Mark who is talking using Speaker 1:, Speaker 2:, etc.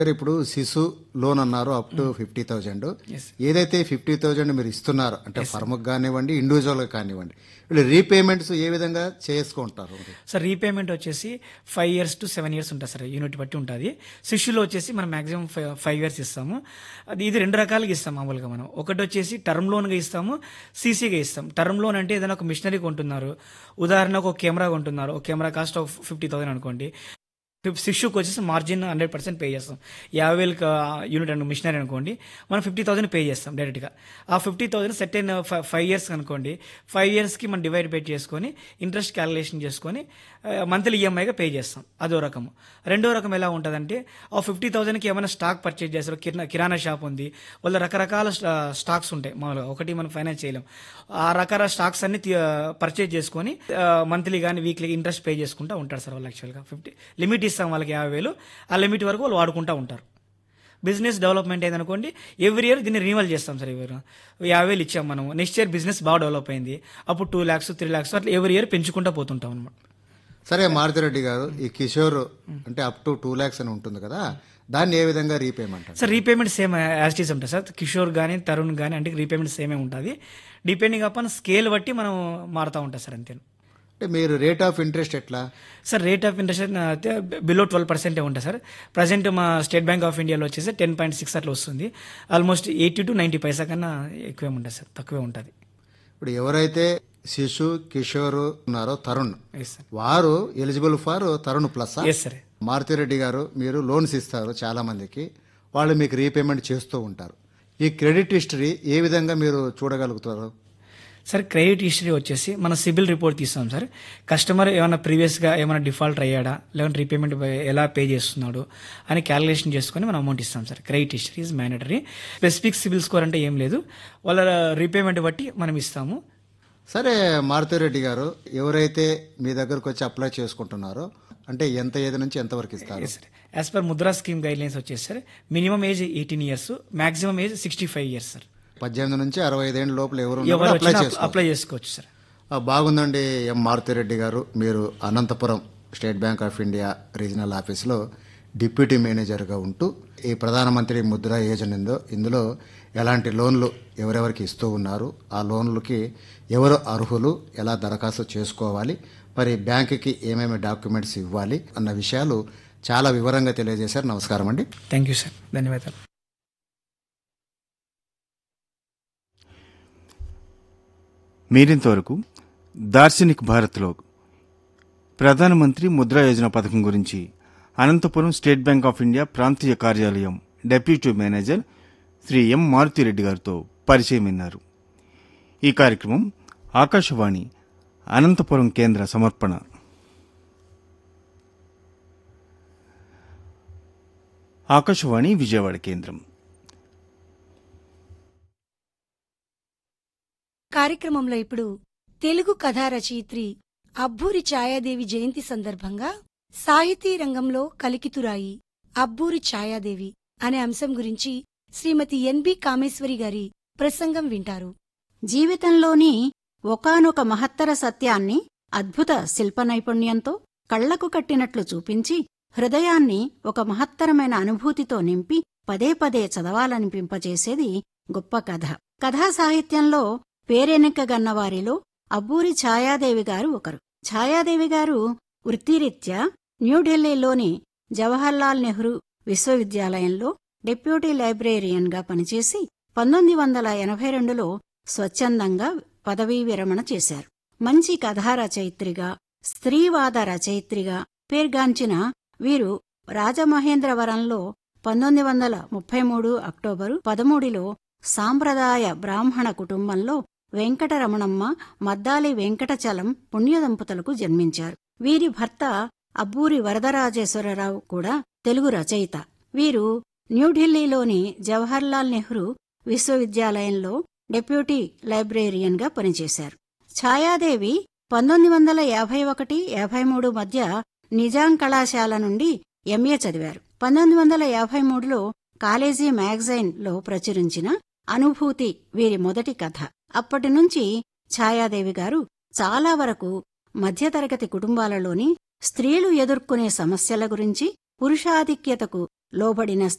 Speaker 1: Sir ఇప్పుడు శిశు loan అన్నారు up to fifty thousand
Speaker 2: Yes.
Speaker 1: ఏదైతే ఫిఫ్టీ థౌజండ్ మీరు ఇస్తున్నారు అంటే ఫర్మ్కి కానివ్వండి ఇండివిజువల్గా కానివ్వండి వీళ్ళు రీపేమెంట్స్ ఏ విధంగా చేసుకుంటారు
Speaker 2: సార్ రీపేమెంట్ వచ్చేసి five years to seven years ఉంటుంది సార్ యూనిట్ బట్టి ఉంటుంది శిష్యులో వచ్చేసి మనం మాక్సిమం ఫైవ్ ఇయర్స్ ఇస్తాము అది ఇది రెండు రకాలుగా ఇస్తాం మామూలుగా మనం ఒకటి వచ్చేసి టర్మ్ లోన్గా ఇస్తాము సీసీగా ఇస్తాం టర్మ్ లోన్ అంటే ఏదైనా ఒక మిషనరీ కొంటున్నారు ఉదాహరణకు ఒక కెమెరా కొంటున్నారు ఒక camera cost of fifty thousand అనుకోండి శిష్యుకి వచ్చేసి మార్జిన్ హండ్రెడ్ పర్సెంట్ పే చేస్తాం యాభై వేలు యూనిట్ అను మిషనరీ అనుకోండి మనం ఫిఫ్టీ థౌసండ్ పే చేస్తాం డైరెక్ట్గా ఆ ఫిఫ్టీ థౌసండ్ సెట్ అయిన ఫైవ్ ఇయర్స్ అనుకోండి ఫైవ్ ఇయర్స్కి మనం డివైడ్ పే చేసుకొని ఇంట్రెస్ట్ క్యాలిక్యులేషన్ చేసుకొని మంత్లీ ఈఎంఐగా పే చేస్తాం అదో రకము రెండో రకం ఎలా ఉంటుందంటే ఆ ఫిఫ్టీ థౌసండ్కి ఏమైనా స్టాక్ పర్చేజ్ చేస్తారు కిరాణా కిరాణా షాప్ ఉంది వాళ్ళ రకరకాల స్టా- స్టాక్స్ ఉంటాయి మామూలుగా ఒకటి మనం ఫైనాన్స్ చేయలేం ఆ రకాల స్టాక్స్ అన్ని పర్చేజ్ చేసుకొని మంత్లీ కానీ వీక్లీ ఇంట్రెస్ట్ పే చేసుకుంటూ ఉంటారు సార్ వాళ్ళు యాక్చువల్గా ఫిఫ్టీ లిమిట్ ఇస్తాం వాళ్ళకి యాభై వేలు ఆ లిమిట్ వరకు వాళ్ళు వాడుకుంటూ ఉంటారు బిజినెస్ డెవలప్మెంట్ అయిందనుకోండి ఎవ్రీ ఇయర్ దీన్ని రినివల్ చేస్తాం సార్ ఎవరు యాభై వేలు ఇచ్చాం మనం నెక్స్ట్ ఇయర్ బిజినెస్ బాగా డెవలప్ అయింది అప్పుడు టూ ల్యాక్స్ త్రీ ల్యాక్స్ అట్లా ఎవ్రీ ఇయర్ పెంచుకుంటూ పోతుంటాం అనమాట
Speaker 1: సరే మారుతిరెడ్డి గారు ఈ కిషోర్ అంటే అప్ టు టూ ల్యాక్స్ అని ఉంటుంది కదా దాన్ని ఏ విధంగా రీపేమెంట్ అంటారు
Speaker 2: sir repayment same as these ఉంటుంది సార్ కిషోర్ కానీ తరుణ్ కానీ అంటే రీపేమెంట్ సేమే ఉంటుంది డిపెండింగ్ అపాన్ స్కేల్ బట్టి మనం మారుతూ ఉంటాం సార్ అంతే
Speaker 1: అంటే మీరు రేట్ ఆఫ్ ఇంట్రెస్ట్ ఎట్లా
Speaker 2: సార్ రేట్ ఆఫ్ ఇంట్రెస్ట్ అయితే బిలో ట్వెల్వ్ పర్సెంటే ఉంటుంది సార్ ప్రజెంట్ మా స్టేట్ బ్యాంక్ ఆఫ్ ఇండియాలో వచ్చేసి టెన్ పాయింట్ సిక్స్ అట్లా వస్తుంది ఆల్మోస్ట్ ఎయిటీ టు నైంటీ పైసా కన్నా ఎక్కువే ఉంటుంది సార్ తక్కువే ఉంటుంది
Speaker 1: ఇప్పుడు ఎవరైతే శిశు కిషోర్ ఉన్నారో తరుణ్
Speaker 2: ఎస్ సార్
Speaker 1: వారు eligible for Tarun plus
Speaker 2: yes sir
Speaker 1: Maruthi Reddy గారు మీరు లోన్స్ ఇస్తారు చాలా మందికి వాళ్ళు మీకు రీపేమెంట్ చేస్తూ ఉంటారు ఈ క్రెడిట్ హిస్టరీ ఏ విధంగా మీరు చూడగలుగుతారు
Speaker 2: సార్ క్రెడిట్ హిస్టరీ వచ్చేసి మన సిబిల్ రిపోర్ట్ తీస్తాం సార్ కస్టమర్ ఏమైనా ప్రీవియస్గా ఏమైనా డిఫాల్ట్ అయ్యాడా లేదంటే రీపేమెంట్ ఎలా పే చేస్తున్నాడు అని క్యాలిక్యులేషన్ చేసుకొని మనం అమౌంట్ ఇస్తాం sir credit history is mandatory specific CIBIL score అంటే ఏం లేదు వాళ్ళ రీపేమెంట్ బట్టి మనం ఇస్తాము
Speaker 1: సరే మారుతిరెడ్డి గారు ఎవరైతే మీ దగ్గరకు వచ్చి అప్లై చేసుకుంటున్నారో అంటే ఎంత ఏది నుంచి ఎంతవరకు ఇస్తారు
Speaker 2: sir as per Mudra scheme guidelines వచ్చేసి sir minimum age eighteen years maximum age sixty five years sir
Speaker 1: పద్దెనిమిది నుంచి అరవై ఐదేళ్ళ లోపల ఎవరు
Speaker 2: ఎవరు
Speaker 1: అప్లై
Speaker 2: వచ్చినా
Speaker 1: చేసుకోవాలి
Speaker 2: అప్లై చేసుకోవచ్చు సార్
Speaker 1: ఆ, బాగుందండి ఎం మారుతిరెడ్డి గారు మీరు Anantapuram state bank of India regional ఆఫీస్లో డిప్యూటీ మేనేజర్గా ఉంటూ ఈ ప్రధానమంత్రి ముద్రా యోజన ఉందో ఇందులో ఎలాంటి లోన్లు ఎవరెవరికి ఇస్తూ ఉన్నారు ఆ లోన్లకి ఎవరు అర్హులు ఎలా దరఖాస్తు చేసుకోవాలి మరి బ్యాంకుకి ఏమేమి డాక్యుమెంట్స్ ఇవ్వాలి అన్న విషయాలు చాలా వివరంగా తెలియజేశారు నమస్కారం అండి
Speaker 2: థ్యాంక్ యూ సార్ ధన్యవాదాలు
Speaker 3: మీరింతవరకు దార్శనిక్ భారత్లో ప్రధానమంత్రి ముద్రా యోజన పథకం గురించి Anantapuram state bank of India ప్రాంతీయ కార్యాలయం deputy manager Shri M Maruthi Reddy గారితో పరిచయం విన్నారు ఈ కార్యక్రమం ఆకాశవాణి అనంతపురం కేంద్ర సమర్పణ ఆకాశవాణి విజయవాడ కేంద్రం
Speaker 4: కార్యక్రమంలో ఇప్పుడు తెలుగు కథా రచయిత్రి అబ్బూరి ఛాయాదేవి జయంతి సందర్భంగా సాహితీ రంగంలో కలికితురాయి అబ్బూరి ఛాయాదేవి అనే అంశం గురించి శ్రీమతి ఎన్బి కామేశ్వరి గారి ప్రసంగం వింటారు
Speaker 5: జీవితంలోని ఒకానొక మహత్తర సత్యాన్ని అద్భుత శిల్ప నైపుణ్యంతో కళ్లకు కట్టినట్లు చూపించి హృదయాన్ని ఒక మహత్తరమైన అనుభూతితో నింపి పదే పదే చదవాలనిపింపచేసేది గొప్ప కథ కథా సాహిత్యంలో పేరెన్నికగన్నవారిలో అబ్బూరి ఛాయాదేవి గారు ఒకరు ఛాయాదేవి గారు వృత్తిరీత్యా న్యూఢిల్లీలోని జవహర్లాల్ నెహ్రూ విశ్వవిద్యాలయంలో డిప్యూటీ లైబ్రేరియన్గా పనిచేసి పంతొమ్మిది వందల ఎనభై రెండులో స్వచ్ఛందంగా పదవీ విరమణ చేశారు మంచి కథా రచయిత్రిగా స్త్రీవాద రచయిత్రిగా పేర్గాంచిన వీరు రాజమహేంద్రవరంలో పంతొమ్మిది వందల ముప్పై మూడు అక్టోబరు పదమూడులో సాంప్రదాయ బ్రాహ్మణ కుటుంబంలో వెంకటరమణమ్మ మద్దాలి వెంకటచలం పుణ్యదంపతులకు జన్మించారు వీరి భర్త అబ్బూరి వరదరాజేశ్వరరావు కూడా తెలుగు రచయిత వీరు న్యూఢిల్లీలోని జవహర్లాల్ నెహ్రూ విశ్వవిద్యాలయంలో డెప్యూటీ లైబ్రేరియన్గా పనిచేశారు ఛాయాదేవి పంతొమ్మిది వందల యాభై ఒకటి యాభై మూడు మధ్య నిజాం కళాశాల నుండి ఎంఏ చదివారు పంతొమ్మిది వందల యాభై మూడులో కాలేజీ మ్యాగజైన్ లో ప్రచురించిన అనుభూతి వీరి మొదటి కథ అప్పటి నుంచి ఛాయాదేవి గారు చాలా వరకు మధ్యతరగతి కుటుంబాలలోని స్త్రీలు ఎదుర్కొనే సమస్యల గురించి పురుషాధిక్యతకు లోబడిన